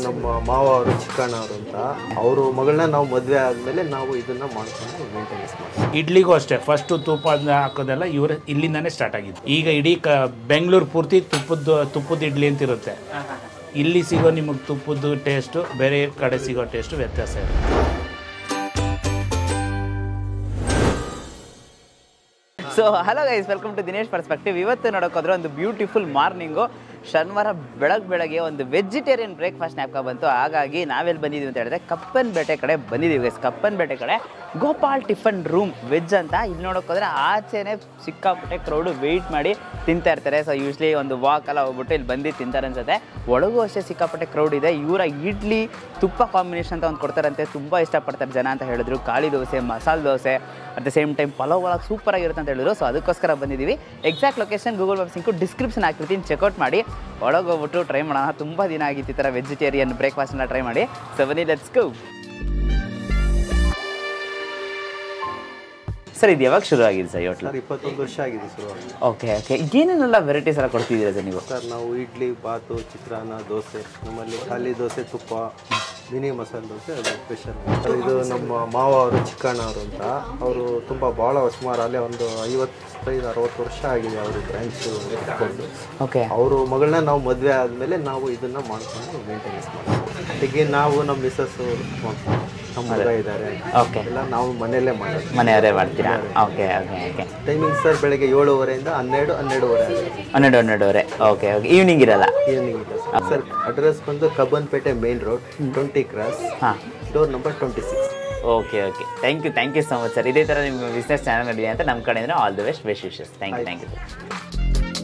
ನಮ್ಮ ಮಾವ ಅವರು ಚಿಕ್ಕಣ್ಣ ಅವರು ಅಂತ ಅವರು ಮಗಳನ್ನ ನಾವು ಮದುವೆ ಆದಮೇಲೆ ನಾವು ಇದನ್ನ ಮಾಡ್ಕೊಂಡು ಮೇಂಟೆನೆನ್ಸ್ ಮಾಡ್ತೀವಿ ಇಡ್ಲಿಗೂ ಅಷ್ಟೇ ಫಸ್ಟು ತುಪ್ಪ ಅದ್ನ ಹಾಕೋದೆಲ್ಲ ಇವ್ರ ಇಲ್ಲಿಂದಾನೇ ಸ್ಟಾರ್ಟ್ ಆಗಿದ್ದು ಈಗ ಇಡೀ ಕ ಬೆಂಗಳೂರು ಪೂರ್ತಿ ತುಪ್ಪದ ತುಪ್ಪದ ಇಡ್ಲಿ ಅಂತ ಇರುತ್ತೆ ಇಲ್ಲಿ ಸಿಗೋ ನಿಮಗೆ ತುಪ್ಪದ ಟೇಸ್ಟು ಬೇರೆ ಕಡೆ ಸಿಗೋ ಟೇಸ್ಟು ವ್ಯತ್ಯಾಸ ಇರುತ್ತೆ so hello guys welcome to Dinesh perspective ಇವತ್ತು ನೋಡೋಕೋದ್ರೆ ಒಂದು ಬ್ಯೂಟಿಫುಲ್ ಮಾರ್ನಿಂಗು ಶನಿವಾರ ಬೆಳಗ್ಗೆ ಬೆಳಗ್ಗೆ ಒಂದು ವೆಜಿಟೇರಿಯನ್ ಬ್ರೇಕ್ಫಾಸ್ಟ್ ನ್ಯಾಪ್ಕ ಬಂತು ಹಾಗಾಗಿ ನಾವೆಲ್ಲಿ ಬಂದಿದ್ದೀವಿ ಅಂತ ಹೇಳಿದ್ರೆ ಕಪ್ಪನ್ಪೇಟೆ ಕಡೆ ಬಂದಿದ್ದೀವಿ ಗೈಸ್ ಕಪ್ಪನ್ಪೇಟೆ ಕಡೆ ಗೋಪಾಲ್ ಟಿಫನ್ ರೂಮ್ ವೆಜ್ ಅಂತ ಇಲ್ಲಿ ನೋಡೋಕೋದ್ರೆ ಆಚೆನೆ ಸಿಕ್ಕಾಪಟ್ಟೆ ಕ್ರೌಡು ವೆಯ್ಟ್ ಮಾಡಿ ತಿಂತಾ ಇರ್ತಾರೆ ಸೊ ಯೂಶ್ಲಿ ಒಂದು ವಾಕ್ ಎಲ್ಲ ಹೋಗ್ಬಿಟ್ಟು ಇಲ್ಲಿ ಬಂದು ತಿಂತಾರೆ ಅನ್ಸುತ್ತೆ ಒಳಗೂ ಅಷ್ಟೇ ಸಿಕ್ಕಾಪಟ್ಟೆ ಕ್ರೌಡ್ ಇದೆ ಇವರ ಇಡ್ಲಿ ತುಪ್ಪ ಕಾಂಬಿನೇಷನ್ ಅಂತ ಒಂದು ಕೊಡ್ತಾರಂತೆ ತುಂಬ ಇಷ್ಟಪಡ್ತಾರೆ ಜನ ಅಂತ ಹೇಳಿದ್ರು ಖಾಲಿ dosa masala dosa at the same time pulao ಒಳಗೆ ಸೂಪರ್ ಆಗಿರುತ್ತೆ ಅಂತ ಹೇಳಿದ್ರು ಸೊ ಅದಕ್ಕೋಸ್ಕರ ಬಂದಿದ್ದೀವಿ exact location Google Maps link description ಹಾಕಿರ್ತೀನಿ ಚೆಕ್ಔಟ್ ಮಾಡಿ ಒಳಗೆ ಹೋಗ್ಬಿಟ್ಟು ಟ್ರೈ ಮಾಡೋಣ ತುಂಬ ದಿನ ಆಗಿತ್ತು ಈ ಥರ ವೆಜಿಟೇರಿಯನ್ ಬ್ರೇಕ್ಫಾಸ್ಟ್ನ ಟ್ರೈ ಮಾಡಿ ಸೊ ಬನ್ನಿ ಲೆಟ್ಸ್ ಗೋ ಸರ್ ಇದು ಯಾವಾಗ ಶುರು ಆಗಿದೆ ಸರ್ ಹೋಟ್ಲು ಸರ್ ಇಪ್ಪತ್ತೊಂದು ವರ್ಷ ಆಗಿದೆ ಶುರುವಾಗಿ ಓಕೆ ಓಕೆ ಏನೇನೆಲ್ಲ ವೆರೈಟೀಸ್ ಎಲ್ಲ ಕೊಡ್ತಿದ್ದೀರಾ ಸರ್ ನೀವು ಸರ್ ನಾವು ಇಡ್ಲಿ ಬಾತು ಚಿತ್ರಾನ್ನ ದೋಸೆ ನಮ್ಮಲ್ಲಿ ಖಾಲಿ ದೋಸೆ ತುಪ್ಪ ಮಿನಿ ಮಸಾಲೆ ದೋಸೆ ಅದು ಸ್ಪೆಷಲ್ ಇದು ನಮ್ಮ ಮಾವ ಅವರು ಚಿಕ್ಕಣ್ಣ ಅವರು ಅಂತ ಅವರು ತುಂಬ ಭಾಳ ಸುಮಾರು ಅಲ್ಲೇ ಒಂದು ಐವತ್ತೈದು ಅರವತ್ತು ವರ್ಷ ಆಗಿದೆ ಅವರು ಬ್ರ್ಯಾಂಚ್ ಇಟ್ಕೊಂಡು ಓಕೆ ಅವರು ಮಗಳನ್ನ ನಾವು ಮದುವೆ ಆದಮೇಲೆ ನಾವು ಇದನ್ನ ಮಾಡ್ಕೊಂಡು ಮೇಂಟೆನೆನ್ಸ್ ಮಾಡ್ತೀವಿ ಹೀಗೆ ನಾವು ನಮ್ಮ ಮಿಸ್ಸಸ್ಸು ನಮ್ಮ ಮಗ ಇದ್ದಾರೆ ಓಕೆ ಎಲ್ಲ ನಾವು ಮನೆಯಲ್ಲೇ ಮಾಡೋದು ಮನೆಯವರೇ ಮಾಡ್ತೀರಾ okay okay okay timing sir ಬೆಳಗ್ಗೆ ಏಳುವರೆಯಿಂದ ಹನ್ನೆರಡು ಹನ್ನೆರಡುವರೆ ಹನ್ನೆರಡು ಹನ್ನೆರಡುವರೆ ಓಕೆ ಓಕೆ ಈವ್ನಿಂಗ್ ಇರಲ್ಲ ಈವ್ನಿಂಗ್ ಇದೆ ಸರ್ ಸರ್ ಅಡ್ರೆಸ್ ಬಂದು Cubbonpet main road twenty cross ಹಾಂ door number twenty six okay okay thank you thank you so much sir ಇದೇ ಥರ ನಿಮ್ಮ ಬಿಸ್ನೆಸ್ ಚಾನಲ್ ನಡೀಲಿ ಅಂತ ನಮ್ಮ ಕಡೆಯಿಂದ all the best best wishes thank you thank you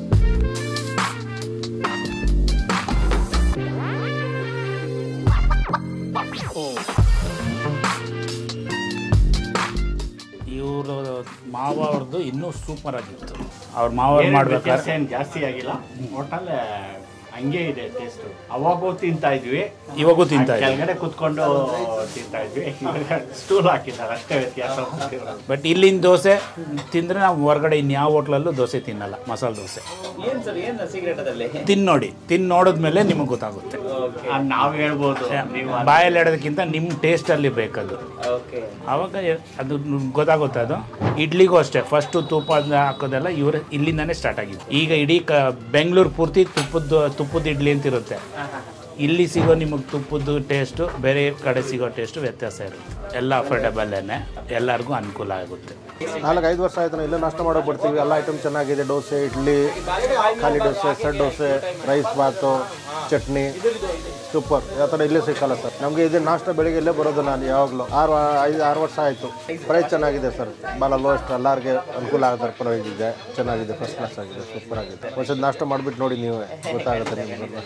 ಇವರು ಮಾವ ಅವ್ರದ್ದು ಇನ್ನೂ ಸೂಪರ್ ಆಗಿತ್ತು ಅವ್ರ ಮಾವ ಮಾಡ್ಬೇಕಾದ್ರೆ ಏನು ಜಾಸ್ತಿ ಆಗಿಲ್ಲ ಒಟ್ಟಲ್ಲಿ ಹಂಗೆ ಇದೆ ಟೇಸ್ಟ್ ಅವಾಗೂ ತಿಂತಾ ಇದ್ವಿ ಇವಾಗೂ ತಿಂತಾ ಇದ್ದೀವಿ ಕೆಳಗಡೆ ಕುತ್ಕೊಂಡು ತಿಂತಾ ಇದ್ವಿ ಇವಾಗ ಸ್ಟೂಲ್ ಹಾಕಿದ್ದಾರೆ ಅಷ್ಟೇ ವ್ಯತ್ಯಾಸ ಬಟ್ ಇಲ್ಲಿನ ದೋಸೆ ತಿಂದರೆ ನಾವು ಹೊರಗಡೆ ಇನ್ಯಾವ ಹೋಟ್ಲಲ್ಲೂ ದೋಸೆ ತಿನ್ನಲ್ಲ ಮಸಾಲೆ ದೋಸೆ ಏನು ಸರ್ ಏನು ಸೀಕ್ರೆಟ್ ಅದರಲ್ಲಿ ತಿನ್ ನೋಡಿ ತಿನ್ ನೋಡಿದ್ಮೇಲೆ ನಿಮಗೆ ಗೊತ್ತಾಗುತ್ತೆ ನಾವು ಹೇಳ್ಬೋದು ನೀವು ಬಾಯಲ್ಲಿ ಇಡೋದಕ್ಕಿಂತ ನಿಮ್ಮ ಟೇಸ್ಟಲ್ಲಿ ಬೇಕದು ಓಕೆ ಆವಾಗ ಎ- ಅದು ನಿಮ್ಗ್ ಗೊತ್ತಾಗುತ್ತೆ ಅದು ಇಡ್ಲಿಗೂ ಅಷ್ಟೇ ಫಸ್ಟು ತುಪ್ಪ ಅದ್ನ ಹಾಕೋದೆಲ್ಲ ಇವ್ರ ಇಲ್ಲಿಂದಾನೇ ಸ್ಟಾರ್ಟ್ ಆಗಿದ್ದು ಈಗ ಇಡೀ ಕ ಬೆಂಗಳೂರು ಪೂರ್ತಿ ತುಪ್ಪದ ತುಪ್ಪದ ಇಡ್ಲಿ ಅಂತ ಇರುತ್ತೆ ಇಲ್ಲಿ ಸಿಗೋ ನಿಮಗೆ ತುಪ್ಪದ ಟೇಸ್ಟು ಬೇರೆ ಕಡೆ ಸಿಗೋ ಟೇಸ್ಟು ವ್ಯತ್ಯಾಸ ಇರುತ್ತೆ ಎಲ್ಲ ಅಫೋರ್ಡೆಬಲ್ಲೇನೆ ಎಲ್ಲರಿಗೂ ಅನುಕೂಲ ಆಗುತ್ತೆ ನಾಲ್ಕು ಐದು ವರ್ಷ ಆಯ್ತು ನಾವು ಇಲ್ಲೇ ನಾಷ್ಟ ಮಾಡೋಕೆ ಬರ್ತೀವಿ ಎಲ್ಲ ಐಟಮ್ ಚೆನ್ನಾಗಿದೆ ದೋಸೆ ಇಡ್ಲಿ ಖಾಲಿ ದೋಸೆ ಸೆಟ್ ದೋಸೆ ರೈಸ್ ಬಾತು ಚಟ್ನಿ ಸೂಪರ್ ಯಾವ ಥರ ಇಲ್ಲೇ ಸಿಕ್ಕಲ್ಲ ಸರ್ ನಮಗೆ ಇದು ನಾಷ್ಟ ಬೆಳಿಗ್ಗೆ ಇಲ್ಲೇ ಬರೋದು ನಾನು ಯಾವಾಗಲೂ ಆರು ಐದು ಆರು ವರ್ಷ ಆಯಿತು ಪ್ರೈಸ್ ಚೆನ್ನಾಗಿದೆ ಸರ್ ಭಾಳ ಲೋಸ್ಟ್ ಎಲ್ಲರಿಗೆ ಅನುಕೂಲ ಆಗೋ ಪ್ರೈಸ್ ಇದೆ ಚೆನ್ನಾಗಿದೆ ಫಸ್ಟ್ ಕ್ಲಾಸ್ ಆಗಿದೆ ಸೂಪರ್ ಆಗಿದೆ ಒಂದ್ಸತಿ ನಾಷ್ಟ ಮಾಡಿಬಿಟ್ಟು ನೋಡಿ ನೀವೇ ಗೊತ್ತಾಗುತ್ತೆ ನಿಮಗೆಲ್ಲ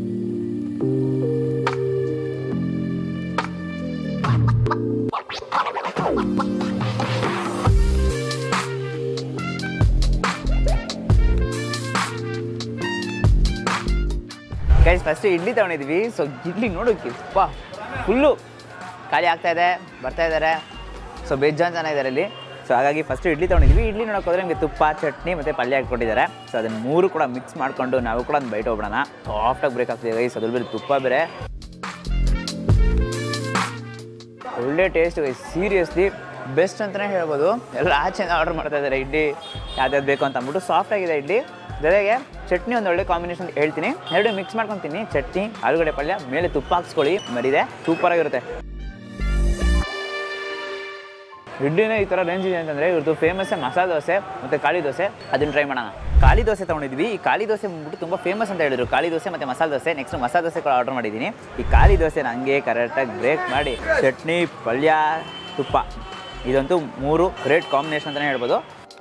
ಗೈಸ್ ಫಸ್ಟ್ ಇಡ್ಲಿ ತಗೊಂಡಿದ್ವಿ ಸೊ ಇಡ್ಲಿ ನೋಡೋಕೆ ಪಾ ಫುಲ್ಲು ಖಾಲಿ ಆಗ್ತಾ ಇದೆ ಬರ್ತಾ ಇದ್ದಾರೆ ಸೊ ಬೇಜಾನ್ ಜನ ಇದ್ದಾರೆ ಇಲ್ಲಿ ಸೊ ಹಾಗಾಗಿ ಫಸ್ಟ್ ಇಡ್ಲಿ ತೊಗೊಂಡಿದ್ವಿ ಇಡ್ಲಿ ನೋಡೋಕೆ ಹೋದ್ರೆ ನಿಮಗೆ ತುಪ್ಪ ಚಟ್ನಿ ಮತ್ತು ಪಲ್ಯ ಹಾಕ್ಕೊಟ್ಟಿದ್ದಾರೆ ಸೊ ಅದನ್ನು ಮೂರು ಕೂಡ ಮಿಕ್ಸ್ ಮಾಡಿಕೊಂಡು ನಾವು ಕೂಡ ಒಂದು ಬೈಟ್ ಹೋಗ್ಬಿಡೋಣ ಸಾಫ್ಟಾಗಿ ಬ್ರೇಕ್ ಆಗ್ತಿದೆ ಗೈಸ್ ಅದ್ರ ಬೇರೆ ತುಪ್ಪ ಬೇರೆ ಒಳ್ಳೆ ಟೇಸ್ಟ್ ಗೈಸ್ ಸೀರಿಯಸ್ಲಿ ಬೆಸ್ಟ್ ಅಂತಲೇ ಹೇಳ್ಬೋದು ಎಲ್ಲ ಆಚೆಯಿಂದ ಆರ್ಡರ್ ಮಾಡ್ತಾ ಇದ್ದಾರೆ ಇಡ್ಲಿ ಯಾವ್ದಾದ್ರು ಬೇಕು ಅಂತ ಅಂದ್ಬಿಟ್ಟು ಸಾಫ್ಟ್ ಆಗಿದೆ ಇಡ್ಲಿ ಜೊತೆಗೆ ಚಟ್ನಿ ಒಂದು ಒಳ್ಳೆ ಕಾಂಬಿನೇಷನ್ ಹೇಳ್ತೀನಿ ಎರಡು ಮಿಕ್ಸ್ ಮಾಡ್ಕೊತೀನಿ ಚಟ್ನಿ ಆಲೂಗಡ್ಡೆ ಪಲ್ಯ ಮೇಲೆ ತುಪ್ಪ ಹಾಕ್ಸ್ಕೊಳ್ಳಿ ಮರಿದೆ ಸೂಪರ್ ಆಗಿರುತ್ತೆ ಇಡ್ಲಿನೇ ಈ ಥರ ರೇಂಜ್ ಇದೆ ಅಂತಂದರೆ ಇವ್ರದ್ದು ಫೇಮಸ್ಸೇ ಮಸಾಲೆ ದೋಸೆ ಮತ್ತು ಖಾಲಿ ದೋಸೆ ಅದನ್ನು ಟ್ರೈ ಮಾಡೋಣ ಖಾಲಿ ದೋಸೆ ತೊಗೊಂಡಿದ್ವಿ ಈ ಖಾಲಿ ದೋಸೆ ಬಂದ್ಬಿಟ್ಟು ತುಂಬ ಫೇಮಸ್ ಅಂತ ಹೇಳಿದ್ರು ಖಾಲಿ ದೋಸೆ ಮತ್ತು ಮಸಾಲೆ ದೋಸೆ ನೆಕ್ಸ್ಟ್ ಮಸಾಲೆ ದೋಸೆ ಕೂಡ ಆರ್ಡರ್ ಮಾಡಿದ್ದೀನಿ ಈ ಖಾಲಿ ದೋಸೆನ ಹಂಗೆ ಕರೆಕ್ಟಾಗಿ ಬ್ರೇಕ್ ಮಾಡಿ ಚಟ್ನಿ ಪಲ್ಯ ತುಪ್ಪ ಇದಂತೂ ಮೂರು ಗ್ರೇಟ್ ಕಾಂಬಿನೇಷನ್ ಅಂತಲೇ ಹೇಳ್ಬೋದು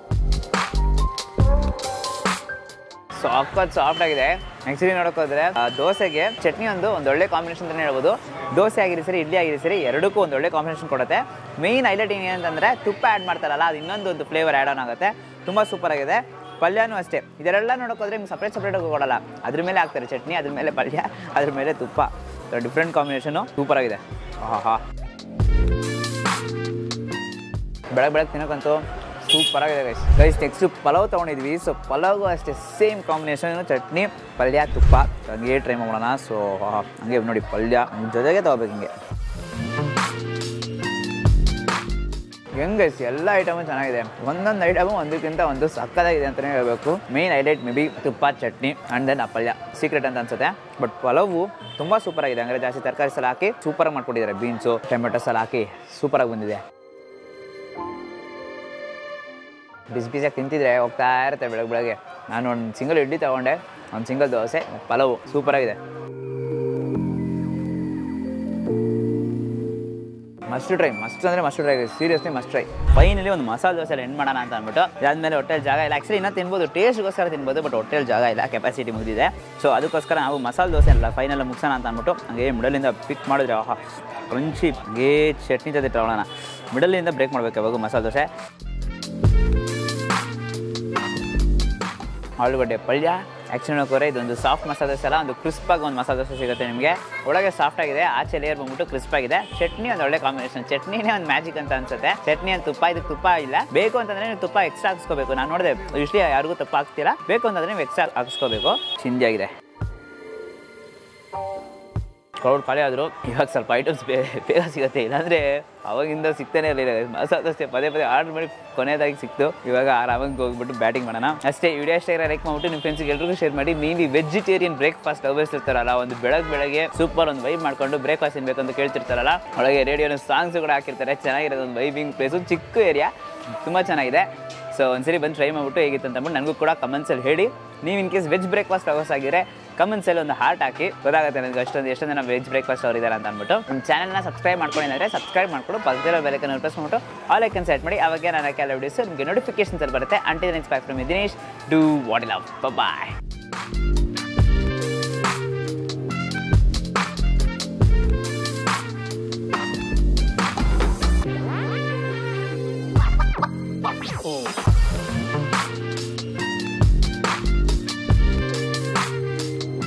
ಸಾಫ್ಟ್ ಸಾಫ್ಟ್ ಆಗಿದೆ ಆ್ಯಕ್ಚುಲಿ ನೋಡೋಕೆ ಹೋದ್ರೆ ಆ, ದೋಸೆಗೆ ಚಟ್ನಿ ಒಂದು ಒಂದು ಒಳ್ಳೆ ಕಾಂಬಿನೇಷನ್ ಅಂತಲೇ ಹೇಳ್ಬೋದು ದೋಸೆ ಆಗಿರಿ ಸರಿ ಇಡ್ಲಿ ಆಗಿರಿ ಸರಿ ಎರಡಕ್ಕೂ ಒಂದು ಒಳ್ಳೆ ಕಾಂಬಿನೇಷನ್ ಕೊಡುತ್ತೆ ಮೇಯ್ನ್ ಹೈಲೈಟ್ ಏನಂತಂದರೆ ತುಪ್ಪ ಆ್ಯಡ್ ಮಾಡ್ತಾರಲ್ಲ ಅದು ಇನ್ನೊಂದು ಒಂದು ಫ್ಲೇವರ್ ಆ್ಯಡ್ ಆನ್ ಆಗುತ್ತೆ ತುಂಬ ಸೂಪರ್ ಆಗಿದೆ ಪಲ್ಯನೂ ಅಷ್ಟೇ ಇದೆಲ್ಲ ನೋಡೋಕೆ ಹೋದ್ರೆ ನಿಮ್ಗೆ ಸಪ್ರೇಟ್ ಸಪ್ರೇಟಾಗಿ ಕೊಡಲ್ಲ ಅದ್ರ ಮೇಲೆ ಹಾಕ್ತಾರೆ ಚಟ್ನಿ ಅದ್ರ ಮೇಲೆ ಪಲ್ಯ ಅದ್ರ ಮೇಲೆ ತುಪ್ಪ ಡಿಫ್ರೆಂಟ್ ಕಾಂಬಿನೇಷನು ಸೂಪರ್ ಆಗಿದೆ ಆಹಾ ಬೆಳಗ್ಗೆ ಬೆಳಗ್ಗೆ ತಿನ್ನೋಕ್ಕಂತೂ ಸೂಪರ್ ಆಗಿದೆ ಗೈಸ್ ಗೈಸ್ ನೆಕ್ಸ್ಟ್ ಪಲಾವ್ ತೊಗೊಂಡಿದ್ವಿ ಸೊ ಪಲಾವ್ಗೂ ಅಷ್ಟೇ ಸೇಮ್ ಕಾಂಬಿನೇಷನ್ ಚಟ್ನಿ ಪಲ್ಯ ತುಪ್ಪ ಹಂಗೆ ಟ್ರೈ ಮಾಡೋಣ ಸೊ ಹಂಗೆ ನೋಡಿ ಪಲ್ಯ ಜೊತೆಗೆ ತೊಗೋಬೇಕು ಹಿಂಗೆ ಹೆಂಗ್ ಗೈಸ್ ಎಲ್ಲ ಐಟಮು ಚೆನ್ನಾಗಿದೆ ಒಂದೊಂದು ಐಟಮು ಒಂದಕ್ಕಿಂತ ಒಂದು ಸಕ್ಕದಾಗಿದೆ ಅಂತಲೇ ಹೇಳಬೇಕು ಮೇನ್ ಹೈಲೈಟ್ ಮೇ ಬಿ ತುಪ್ಪ ಚಟ್ನಿ ಆ್ಯಂಡ್ ದೆನ್ ಆ ಪಲ್ಯ ಸೀಕ್ರೆಟ್ ಅಂತ ಅನ್ಸುತ್ತೆ ಬಟ್ ಪಲಾವು ತುಂಬ ಸೂಪರ್ ಆಗಿದೆ ಅಂದರೆ ಜಾಸ್ತಿ ತರಕಾರಿ ಸಲ ಹಾಕಿ ಸೂಪರಾಗಿ ಮಾಡ್ಕೊಟ್ಟಿದ್ದಾರೆ ಬೀನ್ಸು ಟೊಮೆಟೊಸ್ ಎಲ್ಲ ಹಾಕಿ ಸೂಪರಾಗಿ ಬಂದಿದೆ ಬಿಸಿ ಬಿಸಿಯಾಗಿ ತಿಂತಿದ್ರೆ ಹೋಗ್ತಾ ಇರುತ್ತೆ ಬೆಳಗ್ಗೆ ಬೆಳಗ್ಗೆ ನಾನು ಒಂದು ಸಿಂಗಲ್ ಇಡ್ಲಿ ತಗೊಂಡೆ ಒಂದು ಸಿಂಗಲ್ ದೋಸೆ ಪಲಾವು ಸೂಪರಾಗಿದೆ ಮಸ್ಟ್ ಟ್ರೈ ಮಸ್ಟ್ ಅಂದರೆ must try seriously must try finally ಒಂದು ಮಸಾಲೆ ದೋಸೆ ಎಂಡ್ ಮಾಡೋಣ ಅಂತ ಅಂದ್ಬಿಟ್ಟು ಅದಾದ್ಮೇಲೆ ಹೊಟ್ಟೆಲ್ ಜಾಗ ಇಲ್ಲ ಆ್ಯಕ್ಚುಲಿ ಇನ್ನೂ ತಿನ್ಬೋದು ಟೇಸ್ಟ್ಗೋಸ್ಕರ ತಿನ್ಬೋದು ಬಟ್ ಹೊಟ್ಟೆಲ್ ಜಾಗ ಇಲ್ಲ ಕೆಪಾಸಿಟಿ ಮುಗಿದಿದೆ ಸೊ ಅದಕ್ಕೋಸ್ಕರ ನಾವು ಮಸಾಲೆ ದೋಸೆ ಅಲ್ಲ ಫೈನಲ್ ಮುಗಿಸೋಣ ಅಂತ ಅಂದ್ಬಿಟ್ಟು ಹಂಗೆ ಮಿಡಲಿಂದ ಪಿಕ್ ಮಾಡಿದ್ರೆ ಆಹಾ ಕ್ರಂಚಿ ಹಂಗೆ ಚಟ್ನಿ ಜೊತೆ ತಗೊಳ್ಳೋಣ ಮಿಡಲಿಂದ ಬ್ರೇಕ್ ಮಾಡಬೇಕು ಯಾವಾಗ ಮಸಾಲೆ ದೋಸೆ ಆಲೂಗಡ್ಡೆ ಪಲ್ಯ ಆ್ಯಕ್ಚುಲಿ ನೋಡ್ಕೋರೆ ಇದೊಂದು ಸಾಫ್ಟ್ ಮಸಾಲೆ ದೋಸೆ ಅಲ್ಲ ಒಂದು ಕ್ರಿಸ್ಪಾಗಿ ಒಂದು ಮಸಾಲೆ ದೋಸೆ ಸಿಗುತ್ತೆ ನಿಮಗೆ ಒಳಗೆ ಸಾಫ್ಟ್ ಆಗಿದೆ ಆಚೆ ಲೇಯರ್ ಬಂದ್ಬಿಟ್ಟು ಕ್ರಿಸ್ಪ್ ಆಗಿದೆ ಚಟ್ನಿ ಒಂದು ಒಳ್ಳೆ ಕಾಂಬಿನೇಷನ್ ಚಟ್ನಿನೇ ಒಂದು ಮ್ಯಾಜಿಕ್ ಅಂತ ಅನ್ಸುತ್ತೆ ಚಟ್ನಿ ಅಂತ ತುಪ್ಪ ಇದಕ್ಕೆ ತುಪ್ಪ ಇಲ್ಲ ಬೇಕು ಅಂತಂದ್ರೆ ನೀವು ತುಪ್ಪ ಎಕ್ಸ್ಟ್ರಾ ಹಾಕ್ಸ್ಕೋಬೇಕು ನಾನು ನೋಡಿದೆ ಯೂಶ್ಲಿ ಯಾರಿಗೂ ತುಪ್ಪ ಹಾಕ್ತೀರಾ ಬೇಕು ಅಂತಂದ್ರೆ ನೀವು ಎಕ್ಸ್ಟ್ರಾ ಹಾಕ್ಸ್ಕೋಬೇಕು ಚಿಂದಿ ಆಗಿದೆ ಕ್ರೌಡ್ ಖಾಲಿ ಆದರೂ ಇವಾಗ ಸ್ವಲ್ಪ ಐಟಮ್ಸ್ ಬೇಗ ಸಿಗುತ್ತೆ ಇಲ್ಲಾಂದರೆ ಅವಾಗಿಂದ ಸಿಗ್ತಾನೆ ಇರಲಿಲ್ಲ ಮಸಾಲೆ ದೋಸೆ ಪದೇ ಪದೇ ಆರ್ಡರ್ ಮಾಡಿ ಕೊನೆಯದಾಗಿ ಸಿಕ್ತು ಇವಾಗ ಆರಾಮಾಗಿ ಹೋಗ್ಬಿಟ್ಟು ಬ್ಯಾಟಿಂಗ್ ಮಾಡೋಣ ಅಷ್ಟೇ ವಿಡಿಯೋ ಅಷ್ಟೇ ಲೈಕ್ ಮಾಡ್ಬಿಟ್ಟು ನಿಮ್ಮ ಫ್ರೆಂಡ್ಸ್ಗೆ ಎಲ್ರಿಗೂ ಶೇರ್ ಮಾಡಿ ನೀವು ವೆಜಿಟೇರಿಯನ್ ಬ್ರೇಕ್ಫಾಸ್ಟ್ ಇರ್ತಾರಲ್ಲ ಒಂದು ಬೆಳಗ್ಗೆ ಬೆಳಗ್ಗೆ ಸೂಪರ್ ಒಂದು ವೈಬ್ ಮಾಡ್ಕೊಂಡು ಬ್ರೇಕ್ಫಾಸ್ಟ್ ತಿನ್ಬೇಕು ಅಂತ ಕೇಳ್ತಿರ್ತಾರಲ್ಲ ಒಳಗೆ ರೇಡಿಯೋನ ಸಾಂಗ್ಸ್ ಕೂಡ ಹಾಕಿರ್ತಾರೆ ಚೆನ್ನಾಗಿರೋದು ಒಂದು ವೈಬಿಂಗ್ ಪ್ಲೇಸು ಚಿಕ್ಕ ಏರಿಯಾ ತುಂಬ ಚೆನ್ನಾಗಿದೆ ಸೊ ಒಂದ್ಸರಿ ಬಂದು ಟ್ರೈ ಮಾಡ್ಬಿಟ್ಟು ಹೇಗಿತ್ತು ಅಂತ ಅಂದ್ಬಿಟ್ಟು ನನಗೂ ಕೂಡ ಕಮೆಂಟ್ಸಲ್ಲಿ ಹೇಳಿ ನೀವು in case veg breakfast lovers ಆಗಿದ್ರೆ ಕಮೆಂಟ್ಸಲ್ಲಿ ಒಂದು ಹಾರ್ಟ್ ಹಾಕಿ ಗೊತ್ತಾಗುತ್ತೆ ನನಗೆ ಅಷ್ಟೊಂದು ಎಷ್ಟೊಂದು ಜನ ವೆಜ್ ಬ್ರೇಕ್ಫಾಸ್ಟ್ ಅವ್ರು ಇದ್ದಾರೆ ಅಂತ ಅಂದ್ಬಿಟ್ಟು ನಮ್ಮ ಚಾನಲ್ನ ಸಬ್ಸ್ಕ್ರೈಬ್ ಮಾಡ್ಕೊಂಡಿದ್ರೆ ಸಬ್ಸ್ಕ್ರೈಬ್ ಮಾಡ್ಕೊಂಡು ಪಕ್ಕದಲ್ಲಿರೋ ಬೆಲಕನ್ನು ಪ್ರೆಸ್ ಮಾಡ್ಬಿಟ್ಟು ಆಲ್ ಐಕನ್ ಸೆಟ್ ಮಾಡಿ ಅವಾಗ ನಾನು ಕೆಲ ವಿಡಿಯೋಸ್ ನಿಮಗೆ ನೋಟಿಫಿಕೇಶನ್ಸ್ ಬರುತ್ತೆ ಅಂಟಿ next back from Dinesh do what love bye